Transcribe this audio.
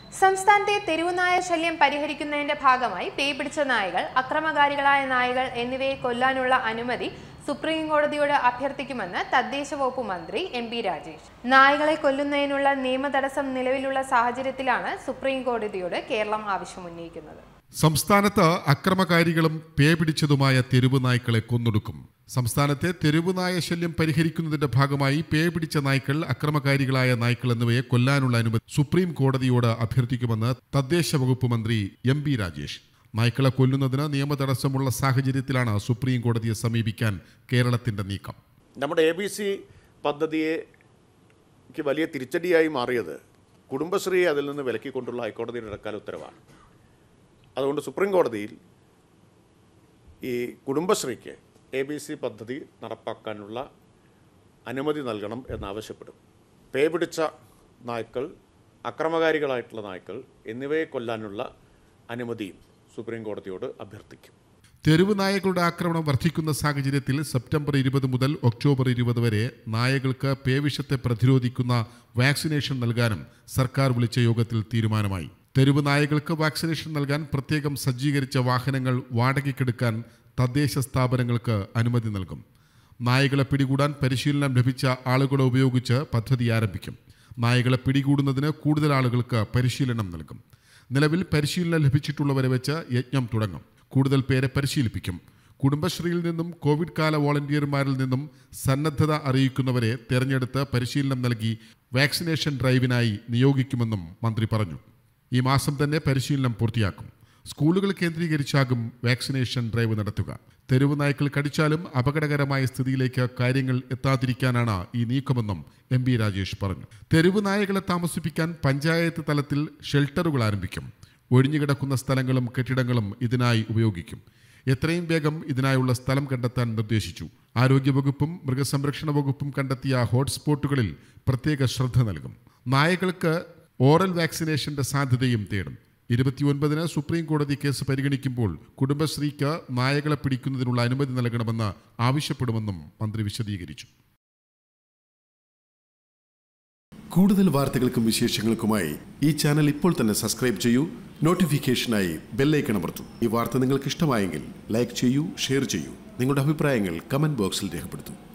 സംസ്ഥാനത്തെ തെരുവുനായ ശല്യം പരിഹരിക്കുന്നതിന്റെ ഭാഗമായി പേയ് പിടിച്ച നായകൾ അക്രമകാരികളായ നായകൾ എന്നിവയെ കൊല്ലാനുള്ള അനുമതി സുപ്രീം കോടതിയോട് അഭ്യർത്ഥിക്കുമെന്ന് തദ്ദേശ വകുപ്പ് മന്ത്രി എം പി രാജേഷ് നായകളെ കൊല്ലുന്നതിനുള്ള നിയമ തടസ്സം നിലവിലുള്ള സാഹചര്യത്തിലാണ് സുപ്രീം കോടതിയോട് കേരളം ആവശ്യമുന്നയിക്കുന്നത് സംസ്ഥാനത്ത് അക്രമകാരികളും പേ പിടിച്ചതുമായ തെരുവ് നായ്ക്കളെ കൊന്നൊടുക്കും സംസ്ഥാനത്തെ തെരുവ് നായ ശല്യം പരിഹരിക്കുന്നതിന്റെ ഭാഗമായി പേ പിടിച്ച നായ്ക്കൾ അക്രമകാരികളായ നായ്ക്കൾ എന്നിവയെ കൊല്ലാനുള്ള അനുമതി സുപ്രീം കോടതിയോട് അഭ്യർത്ഥിക്കുമെന്ന് തദ്ദേശ വകുപ്പ് മന്ത്രി എം പി രാജേഷ് നായ്ക്കളെ കൊല്ലുന്നതിന് നിയമ തടസ്സമുള്ള സാഹചര്യത്തിലാണ് സുപ്രീം കോടതിയെ സമീപിക്കാൻ കേരളത്തിന്റെ നീക്കം നമ്മുടെ എ ബി സി പദ്ധതിക്ക് വലിയ തിരിച്ചടിയായി മാറിയത് കുടുംബശ്രീയെ അതിൽ നിന്ന് വിലക്കിക്കൊണ്ടുള്ള ഹൈക്കോടതിയുടെ ഇടക്കാല ഉത്തരവാണ് അതുകൊണ്ട് സുപ്രീം കോടതിയിൽ ഈ കുടുംബശ്രീക്ക് എ ബി സി പദ്ധതി നടപ്പാക്കാനുള്ള അനുമതി നൽകണം എന്നാവശ്യപ്പെടും പേ പിടിച്ച നായ്ക്കൾ അക്രമകാരികളായിട്ടുള്ള നായ്ക്കൾ എന്നിവയെ കൊല്ലാനുള്ള അനുമതിയും സുപ്രീം കോടതിയോട് അഭ്യർത്ഥിക്കും തെരുവ് നായകളുടെ ആക്രമണം വർദ്ധിക്കുന്ന സാഹചര്യത്തിൽ സെപ്റ്റംബർ ഇരുപത് മുതൽ ഒക്ടോബർ ഇരുപത് വരെ നായകൾക്ക് പേവിഷത്തെ പ്രതിരോധിക്കുന്ന വാക്സിനേഷൻ നൽകാനും സർക്കാർ വിളിച്ച യോഗത്തിൽ തീരുമാനമായി തെരുവ് നായകൾക്ക് വാക്സിനേഷൻ നൽകാൻ പ്രത്യേകം സജ്ജീകരിച്ച വാഹനങ്ങൾ വാടകയ്ക്കെടുക്കാൻ തദ്ദേശ സ്ഥാപനങ്ങൾക്ക് അനുമതി നൽകും നായകളെ പിടികൂടാൻ പരിശീലനം ലഭിച്ച ആളുകളെ ഉപയോഗിച്ച് പദ്ധതി ആരംഭിക്കും നായകളെ പിടികൂടുന്നതിന് കൂടുതൽ ആളുകൾക്ക് പരിശീലനം നൽകും നിലവിൽ പരിശീലനം ലഭിച്ചിട്ടുള്ളവരെ വെച്ച് യജ്ഞം തുടങ്ങും കൂടുതൽ പേരെ പരിശീലിപ്പിക്കും കുടുംബശ്രീയിൽ നിന്നും കോവിഡ് കാല വോളണ്ടിയർമാരിൽ നിന്നും സന്നദ്ധത അറിയിക്കുന്നവരെ തെരഞ്ഞെടുത്ത് പരിശീലനം നൽകി വാക്സിനേഷൻ ഡ്രൈവിനായി നിയോഗിക്കുമെന്നും മന്ത്രി പറഞ്ഞു ഈ മാസം തന്നെ പരിശീലനം പൂർത്തിയാക്കും സ്കൂളുകൾ കേന്ദ്രീകരിച്ചാകും വാക്സിനേഷൻ ഡ്രൈവ് നടത്തുക തെരുവ് നായ്ക്കൾ കടിച്ചാലും അപകടകരമായ സ്ഥിതിയിലേക്ക് കാര്യങ്ങൾ എത്താതിരിക്കാനാണ് ഈ നീക്കമെന്നും എം ബി രാജേഷ് പറഞ്ഞു തെരുവ് നായകളെ താമസിപ്പിക്കാൻ പഞ്ചായത്ത് തലത്തിൽ ഷെൽട്ടറുകൾ ആരംഭിക്കും ഒഴിഞ്ഞുകിടക്കുന്ന സ്ഥലങ്ങളും കെട്ടിടങ്ങളും ഇതിനായി ഉപയോഗിക്കും എത്രയും വേഗം ഇതിനായുള്ള സ്ഥലം കണ്ടെത്താൻ നിർദ്ദേശിച്ചു ആരോഗ്യവകുപ്പും മൃഗസംരക്ഷണ വകുപ്പും കണ്ടെത്തിയ ഹോട്ട്സ്പോട്ടുകളിൽ പ്രത്യേക ശ്രദ്ധ നൽകും നായകൾക്ക് ഓറൽ വാക്സിനേഷന്റെ സാധ്യതയും തേടും ഇരുപത്തിയൊൻപതിന് സുപ്രീം കോടതി കേസ് പരിഗണിക്കുമ്പോൾ കുടുംബശ്രീക്ക് നായകളെ പിടിക്കുന്നതിനുള്ള അനുമതി നൽകണമെന്ന് ആവശ്യപ്പെടുമെന്നും മന്ത്രി വിശദീകരിച്ചു കൂടുതൽ വാർത്തകൾക്കും വിശേഷങ്ങൾക്കുമായി ഈ ചാനൽ ഇപ്പോൾ തന്നെ സബ്സ്ക്രൈബ് ചെയ്യൂ നോട്ടിഫിക്കേഷനായി ബെല്ലൈക്കൺ അമർത്തൂ ഈ വാർത്ത നിങ്ങൾക്ക് ഇഷ്ടമായെങ്കിൽ ലൈക്ക് ചെയ്യൂ ഷെയർ ചെയ്യൂ നിങ്ങളുടെ അഭിപ്രായങ്ങൾ കമന്റ് ബോക്സിൽ രേഖപ്പെടുത്തൂ